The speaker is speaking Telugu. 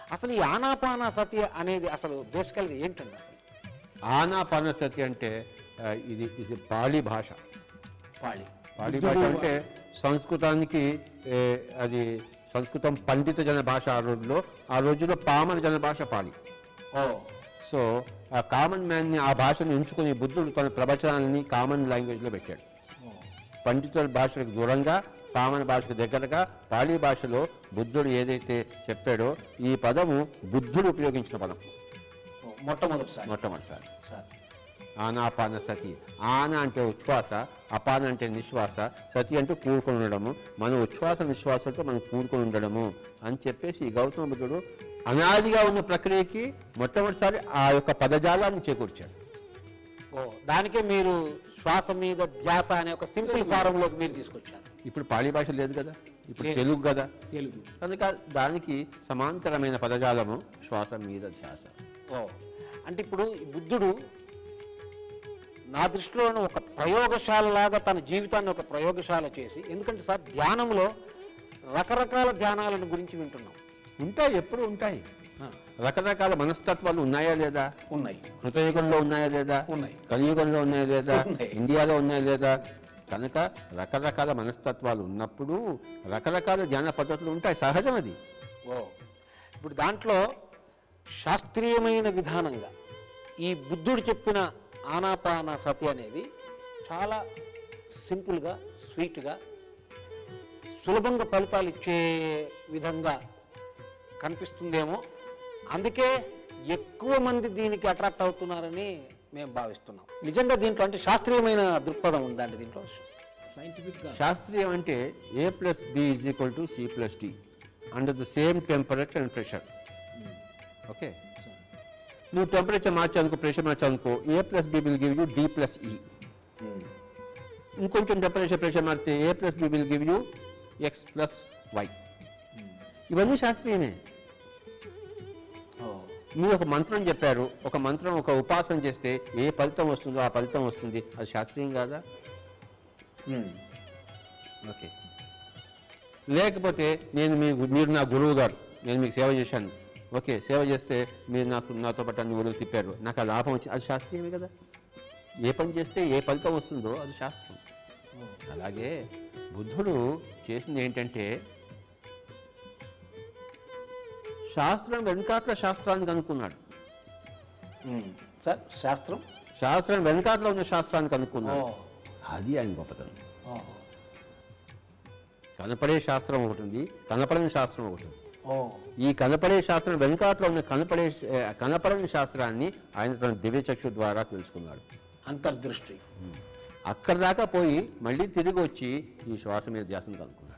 అసలు ఈ ఆనాపాన సతి అనేది అసలు బేసికల్గా ఏంటండి అసలు ఆనాపానసతి అంటే ఆ, ఇది ఇది పాళీ భాష పాళి పాళీ భాష అంటే సంస్కృతానికి ఏ, అది సంస్కృతం పండిత జన భాష ఆ రోజుల్లో ఆ రోజుల్లో పామన జన భాష పాళి ఓ సో ఆ కామన్ మ్యాన్ని ఆ భాషను ఎంచుకుని బుద్ధుడు తన ప్రవచనాలని కామన్ లాంగ్వేజ్లో పెట్టాడు పండితుల భాషలకు దూరంగా పామన భాషకు దగ్గరగా పాళీ భాషలో బుద్ధుడు ఏదైతే చెప్పాడో ఈ పదము బుద్ధుడు ఉపయోగించిన పదం ఓ, మొట్టమొదటిసారి మొట్టమొదటిసారి సార్ ఆనాపాన సతి ఆన అంటే ఉచ్ఛ్వాస అపాన అంటే నిశ్వాస సతి అంటే కూడుకొని ఉండడము మన ఉచ్ఛ్వాస నిశ్వాసంతో మనం కూడుకొని ఉండడము అని చెప్పేసి ఈ గౌతమ బుద్ధుడు అనాదిగా ఉన్న ప్రక్రియకి మొట్టమొదటిసారి ఆ యొక్క పదజాలాన్ని చేకూర్చాడు ఓ దానికే మీరు శ్వాస మీద ధ్యాస అనే ఒక సింపుల్ ఫారంలోకి మీరు తీసుకొచ్చారు ఇప్పుడు పాళీ భాష లేదు కదా ఇప్పుడు లేదు. తెలుగు కదా తెలుగు కనుక దానికి సమాంతరమైన పదజాలము శ్వాస మీద ధ్యాస ఓ అంటే ఇప్పుడు ఈ బుద్ధుడు నా దృష్టిలోనే ఒక ప్రయోగశాలలాగా తన జీవితాన్ని ఒక ప్రయోగశాల చేసి ఎందుకంటే సార్ ధ్యానంలో రకరకాల ధ్యానాలను గురించి వింటున్నాం ఉంటాయి ఎప్పుడు ఉంటాయి ఆ, రకరకాల మనస్తత్వాలు ఉన్నాయా లేదా ఉన్నాయి కృతయుగంలో ఉన్నాయా లేదా ఉన్నాయి. కలియుగంలో ఉన్నాయా లేదా ఉన్నాయి. ఇండియాలో ఉన్నాయా లేదా కనుక రకరకాల మనస్తత్వాలు ఉన్నప్పుడు రకరకాల ధ్యాన పద్ధతులు ఉంటాయి సహజం అది ఓ ఇప్పుడు దాంట్లో శాస్త్రీయమైన విధానంగా ఈ బుద్ధుడు చెప్పిన ఆనాపాన సతి అనేది చాలా సింపుల్గా స్వీట్గా సులభంగా ఫలితాలు ఇచ్చే విధంగా కనిపిస్తుందేమో అందుకే ఎక్కువ మంది దీనికి అట్రాక్ట్ అవుతున్నారని మేము భావిస్తున్నాం నిజంగా దీంట్లో అంటే శాస్త్రీయమైన దృక్పథం ఉందండి దీంట్లో సైంటిఫిక్గా శాస్త్రీయం అంటే A plus B is equal to C plus D under the same temperature and pressure okay నువ్వు టెంపరేచర్ మార్చానుకో ప్రెషర్ మార్చానుకో A plus B will give you D plus E ఇంకొంచెం టెంపరేచర్ ప్రెషర్ మారితే A plus B will give you X plus Y ఇవన్నీ శాస్త్రీయమే మీరు ఒక మంత్రం చెప్పారు ఒక మంత్రం ఒక ఉపాసన చేస్తే ఏ ఫలితం వస్తుందో ఆ ఫలితం వస్తుంది అది శాస్త్రీయం కాదా ఓకే లేకపోతే నేను మీ మీరు నా గురువు గారు నేను మీకు సేవ చేశాను ఓకే సేవ చేస్తే మీరు నాకు నాతో పాటు అన్ని ఊరుకు తిప్పారు నాకు ఆ లాభం వచ్చి అది శాస్త్రీయమే కదా ఏ పని చేస్తే ఏ ఫలితం వస్తుందో అది శాస్త్రం అలాగే బుద్ధుడు చేసింది ఏంటంటే శాస్త్రం వెనకాతల శాస్త్రాన్ని కనుక్కున్నాడు సార్ శాస్త్రం శాస్త్రం వెనకాతల ఉన్న శాస్త్రాన్ని కనుక్కున్నాడు ఓ. అది ఆయన గొప్పతనం ఓ. కనపడే శాస్త్రం ఒకటి ఉంది కనపడని శాస్త్రం ఒకటి ఉంది ఓ ఈ కనపడే శాస్త్రం వెనకాతలో ఉన్న కనపడే ఏ, కనపడని శాస్త్రాన్ని ఆయన తన దివ్యచక్షు ద్వారా తెలుసుకున్నాడు అంతర్దృష్టి అక్కడ దాకా పోయి మళ్ళీ తిరిగి వచ్చి ఈ శ్వాస మీద ధ్యాసం కనుక్కున్నాడు